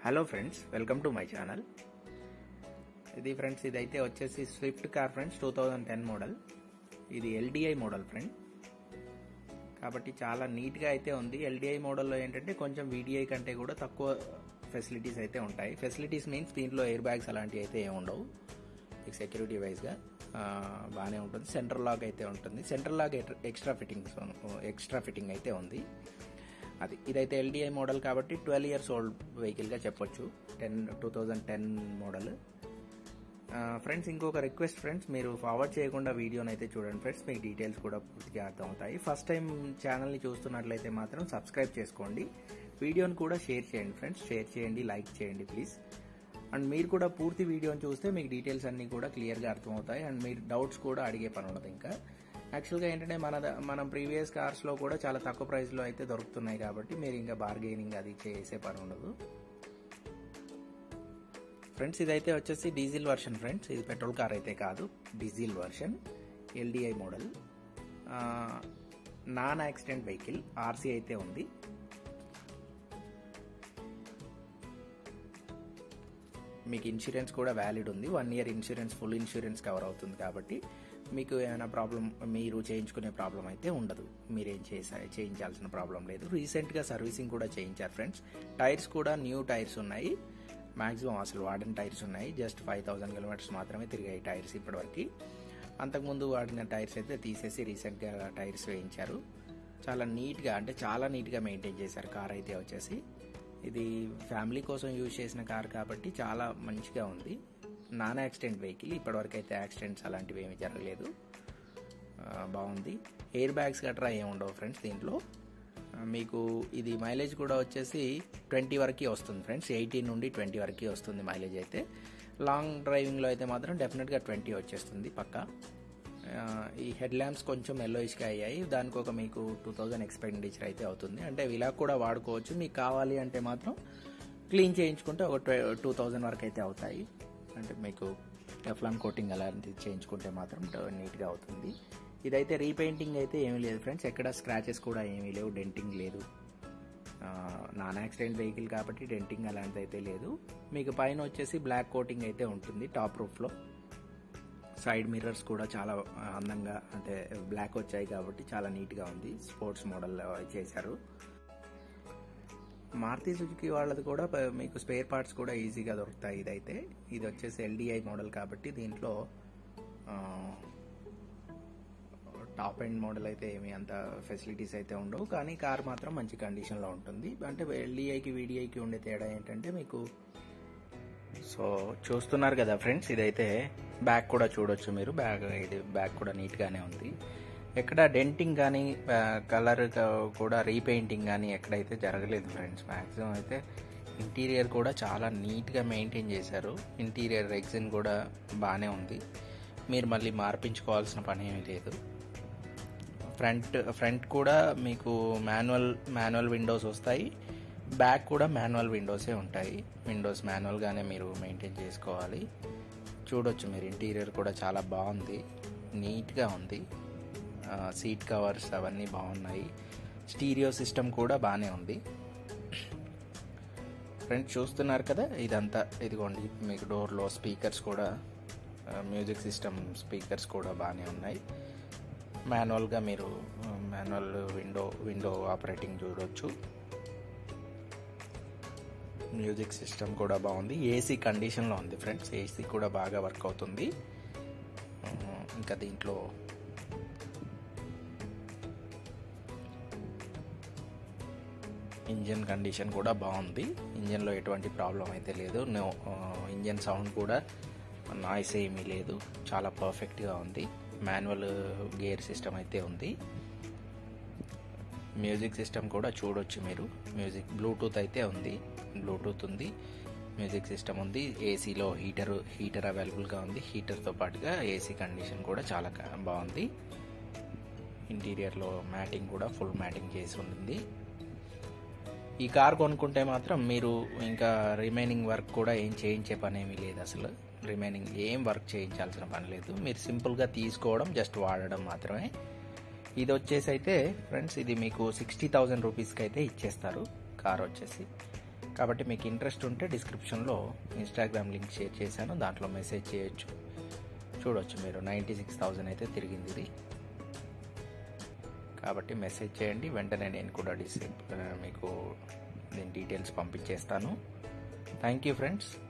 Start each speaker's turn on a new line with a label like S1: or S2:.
S1: hello friends welcome to my channel ఇది friends ఇదైతే వచ్చేసి swift car friends two thousand ten model ఇది LDI model friend కాబట్టి చాలా నీట్గా అయితే ఉంది ఎల్డిఐ మోడల్లో ఏంటంటే కొంచెం వీడిఐ కంటే కూడా తక్కువ ఫెసిలిటీస్ అయితే ఉంటాయి ఫెసిలిటీస్ మీన్స్ దీంట్లో ఎయిర్ బ్యాగ్స్ అలాంటివి అయితే ఏమి ఉండవు సెక్యూరిటీ వైజ్గా బాగానే ఉంటుంది సెంట్రల్ లాక్ అయితే ఉంటుంది central lock extra fittings extra fitting అయితే ఉంది అది ఇదైతే ఎల్డిఐ మోడల్ కాబట్టి ట్వెల్వ్ ఇయర్స్ ఓల్డ్ వెహికల్గా చెప్పొచ్చు ten two thousand ten model friends ఇంకొక రిక్వెస్ట్ ఫ్రెండ్స్ మీరు ఫార్వర్డ్ చేయకుండా వీడియోని అయితే చూడండి ఫ్రెండ్స్ మీకు డీటెయిల్స్ కూడా పూర్తిగా అర్థమవుతాయి ఫస్ట్ టైం ఛానల్ని చూస్తున్నట్లయితే మాత్రం సబ్స్క్రైబ్ చేసుకోండి వీడియోని కూడా షేర్ చేయండి ఫ్రెండ్స్ షేర్ చేయండి లైక్ చేయండి ప్లీజ్ అండ్ మీరు కూడా పూర్తి వీడియోని చూస్తే మీకు డీటెయిల్స్ అన్నీ కూడా క్లియర్గా అర్థమవుతాయి అండ్ మీరు డౌట్స్ కూడా అడిగే పని ఉండదు ఇంకా యాక్చువల్గా ఏంటంటే మన మనం ప్రీవియస్ కార్స్లో కూడా చాలా తక్కువ ప్రైస్లో అయితే దొరుకుతున్నాయి కాబట్టి మీరు ఇంకా బార్గెనింగ్ అది చేసే పని ఉండదు ఫ్రెండ్స్ ఇదైతే వచ్చేసి డీజిల్ వర్షన్ ఫ్రెండ్స్ ఇది పెట్రోల్ కార్ అయితే కాదు diesel version LDI model non accident vehicle RC అయితే ఉంది మీకు ఇన్సూరెన్స్ కూడా వ్యాలిడ్ ఉంది one year insurance full insurance cover అవుతుంది కాబట్టి మీకు ఏమైనా ప్రాబ్లం మీరు చేయించుకునే ప్రాబ్లం అయితే ఉండదు మీరేం చేసా చేయించాల్సిన ప్రాబ్లం లేదు రీసెంట్గా సర్వీసింగ్ కూడా చేయించారు ఫ్రెండ్స్ టైర్స్ కూడా న్యూ టైర్స్ ఉన్నాయి మ్యాక్సిమం అసలు వాడిన టైర్స్ ఉన్నాయి జస్ట్ ఫైవ్ థౌసండ్ కిలోమీటర్స్ మాత్రమే తిరిగాయి టైర్స్ ఇప్పటివరకు అంతకుముందు వాడిన టైర్స్ అయితే తీసేసి రీసెంట్గా టైర్స్ వేయించారు చాలా నీట్గా అంటే చాలా నీట్గా మెయింటైన్ చేశారు కార్ అయితే వచ్చేసి ఇది ఫ్యామిలీ కోసం యూజ్ చేసిన కార్ కాబట్టి చాలా మంచిగా ఉంది నాన్ యాక్సిడెంట్ వెహికల్ ఇప్పటివరకు అయితే యాక్సిడెంట్స్ అలాంటివి ఏమీ జరగలేదు బాగుంది ఎయిర్ బ్యాగ్స్ గట్రా ఏమి ఉండవు ఫ్రెండ్స్ దీంట్లో మీకు ఇది మైలేజ్ కూడా వచ్చేసి ట్వంటీ వరకు వస్తుంది ఫ్రెండ్స్ ఎయిటీన్ నుండి ట్వంటీ వరకు వస్తుంది మైలేజ్ అయితే లాంగ్ డ్రైవింగ్లో అయితే మాత్రం డెఫినెట్గా ట్వంటీ వచ్చేస్తుంది పక్కా ఈ హెడ్ ల్యాంప్స్ కొంచెం ఎల్లోయిష్గా అయ్యాయి దానికి ఒక మీకు టూ థౌజండ్ ఎక్స్పెండిచర్ అయితే అవుతుంది అంటే ఇలా కూడా వాడుకోవచ్చు మీకు కావాలి అంటే మాత్రం క్లీన్ చేయించుకుంటే ఒక టూ థౌజండ్ వరకు అయితే అవుతాయి అంటే మీకు టెఫ్లాన్ కోటింగ్ అలాంటిది చేయించుకుంటే మాత్రం నీట్గా అవుతుంది ఇదైతే రీపెయింటింగ్ అయితే ఏమీ లేదు ఫ్రెండ్స్ ఎక్కడ స్క్రాచెస్ కూడా ఏమీ లేవు డెంటింగ్ లేదు నాన్ యాక్సిడెంట్ వెహికల్ కాబట్టి డెంటింగ్ అలాంటిది అయితే లేదు మీకు పైన వచ్చేసి బ్లాక్ కోటింగ్ అయితే ఉంటుంది టాప్ రూఫ్లో సైడ్ మిర్రర్స్ కూడా చాలా అందంగా అంటే బ్లాక్ వచ్చాయి కాబట్టి చాలా నీట్గా ఉంది స్పోర్ట్స్ మోడల్ చేశారు మారుతి సుజుకి వాళ్ళది కూడా మీకు స్పేర్ పార్ట్స్ కూడా ఈజీగా దొరుకుతాయి ఇదైతే ఇది వచ్చేసి ఎల్డిఐ మోడల్ కాబట్టి దీంట్లో టాప్ ఎండ్ మోడల్ అయితే ఏమి అంత ఫెసిలిటీస్ అయితే ఉండవు కానీ కార్ మాత్రం మంచి కండిషన్లో ఉంటుంది అంటే ఎల్డిఐకి వీడిఐకి ఉండే తేడా ఏంటంటే మీకు సో చూస్తున్నారు కదా ఫ్రెండ్స్ ఇదైతే బ్యాక్ కూడా చూడొచ్చు మీరు బ్యాగ్ ఇది బ్యాగ్ కూడా నీట్గానే ఉంది ఎక్కడ డెంటింగ్ కానీ కలర్ కూడా రీపెయింటింగ్ కానీ ఎక్కడైతే జరగలేదు ఫ్రెండ్స్ మ్యాక్సిమం అయితే ఇంటీరియర్ కూడా చాలా నీట్గా మెయింటైన్ చేశారు ఇంటీరియర్ ఎగ్జిన్ కూడా బాగానే ఉంది మీరు మళ్ళీ మార్పించుకోవాల్సిన పని ఏమీ లేదు ఫ్రంట్ ఫ్రంట్ కూడా మీకు మాన్యువల్ మాన్యువల్ విండోస్ వస్తాయి బ్యాక్ కూడా మాన్యువల్ విండోసే ఉంటాయి విండోస్ మాన్యువల్గానే మీరు మెయింటైన్ చేసుకోవాలి చూడొచ్చు మీరు ఇంటీరియర్ కూడా చాలా బాగుంది నీట్గా ఉంది సీట్ కవర్స్ అవన్నీ బాగున్నాయి స్టీరియో సిస్టమ్ కూడా బాగానే ఉంది ఫ్రెండ్స్ చూస్తున్నారు కదా ఇదంతా ఇదిగోండి మీకు డోర్లో స్పీకర్స్ కూడా మ్యూజిక్ సిస్టమ్ స్పీకర్స్ కూడా బాగానే ఉన్నాయి మాన్యువల్గా మీరు మాన్యువల్ విండో విండో ఆపరేటింగ్ చూడవచ్చు మ్యూజిక్ సిస్టమ్ కూడా బాగుంది ఏసీ కండిషన్లో ఉంది ఫ్రెండ్స్ ఏసీ కూడా బాగా వర్క్ అవుతుంది ఇంకా దీంట్లో ఇంజన్ కండిషన్ కూడా బాగుంది ఇంజన్లో ఎటువంటి ప్రాబ్లం అయితే లేదు నో ఇంజన్ సౌండ్ కూడా నాయిస్ ఏమీ లేదు చాలా పర్ఫెక్ట్గా ఉంది మాన్యువల్ గేర్ సిస్టమ్ అయితే ఉంది మ్యూజిక్ సిస్టమ్ కూడా చూడొచ్చు మీరు మ్యూజిక్ బ్లూటూత్ అయితే ఉంది బ్లూటూత్ ఉంది మ్యూజిక్ సిస్టమ్ ఉంది ఏసీలో హీటర్ హీటర్ అవైలబుల్గా ఉంది హీటర్తో పాటుగా ఏసీ కండిషన్ కూడా చాలా బాగుంది ఇంటీరియర్లో మ్యాటింగ్ కూడా ఫుల్ మ్యాటింగ్ చేసి ఉంటుంది ఈ కార్ కొనుక్కుంటే మాత్రం మీరు ఇంకా రిమైనింగ్ వర్క్ కూడా ఏం చేయించే పని ఏమీ లేదు అసలు రిమైనింగ్ ఏం వర్క్ చేయించాల్సిన పని లేదు మీరు సింపుల్గా తీసుకోవడం జస్ట్ వాడడం మాత్రమే ఇది వచ్చేసి అయితే ఫ్రెండ్స్ ఇది మీకు సిక్స్టీ థౌజండ్ రూపీస్కి అయితే ఇచ్చేస్తారు కార్ వచ్చేసి కాబట్టి మీకు ఇంట్రెస్ట్ ఉంటే డిస్క్రిప్షన్లో ఇన్స్టాగ్రామ్ లింక్ షేర్ చేశాను దాంట్లో మెసేజ్ చేయొచ్చు చూడొచ్చు మీరు నైంటీ సిక్స్ థౌజండ్ అయితే తిరిగింది ఇది కాబట్టి మెసేజ్ చేయండి వెంటనే నేను కూడా డిసే మీకు దీని డీటెయిల్స్ పంపించేస్తాను థ్యాంక్ యూ ఫ్రెండ్స్